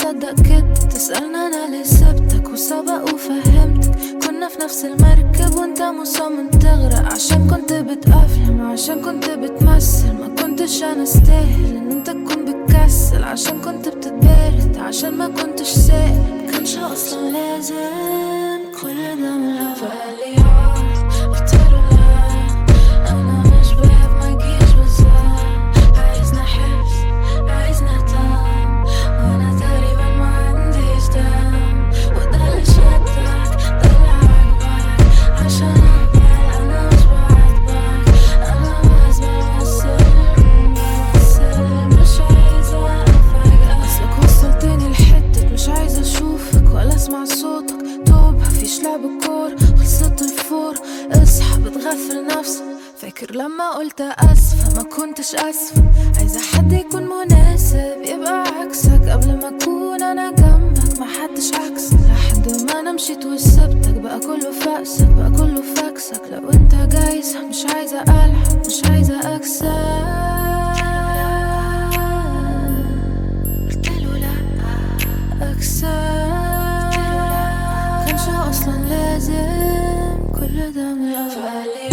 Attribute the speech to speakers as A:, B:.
A: تصدق كده تسألني أنا ليه سبتك وسبق وفهمتك كنا في نفس المركب وانت مصمم تغرق عشان كنت بتأفلم عشان كنت بتمثل ما كنتش أنا استاهل إن انت تكون بتكسل عشان كنت بتتبارد عشان ما كنتش سائل مكانش أصلا لازم كل ده من الأول فقال لي آه، قلتله لا أنا مش باب ما جيش بالظبط عايزنا حبس عايزنا تام وأنا تقريبا ما عنديش دم وده اللي شدك ده اللي عاجبك عشان أقبل أنا مش بعاتبك أنا بس بمثل بمثل مش عايزة أفاجئك أصلك وصلتني لحتة مش عايزة أشوفك ولا أسمع صوتك توب مفيش لعب كور خلصت الفور اصحى بتغفل نفسك فاكر لما قلت اسفة ما كنتش اسفة عايزة حد يكون مناسب يبقى عكسك قبل ما اكون انا جنبك ما حدش عكسك لحد ما انا مشيت وسبتك بقى كله فاكسك بقى كله فاكسك لو انت جايز مش عايزة الحق مش عايزة اكسب قلتله لا اكسب كانش اصلا لازم كل ده من الاول فقال لي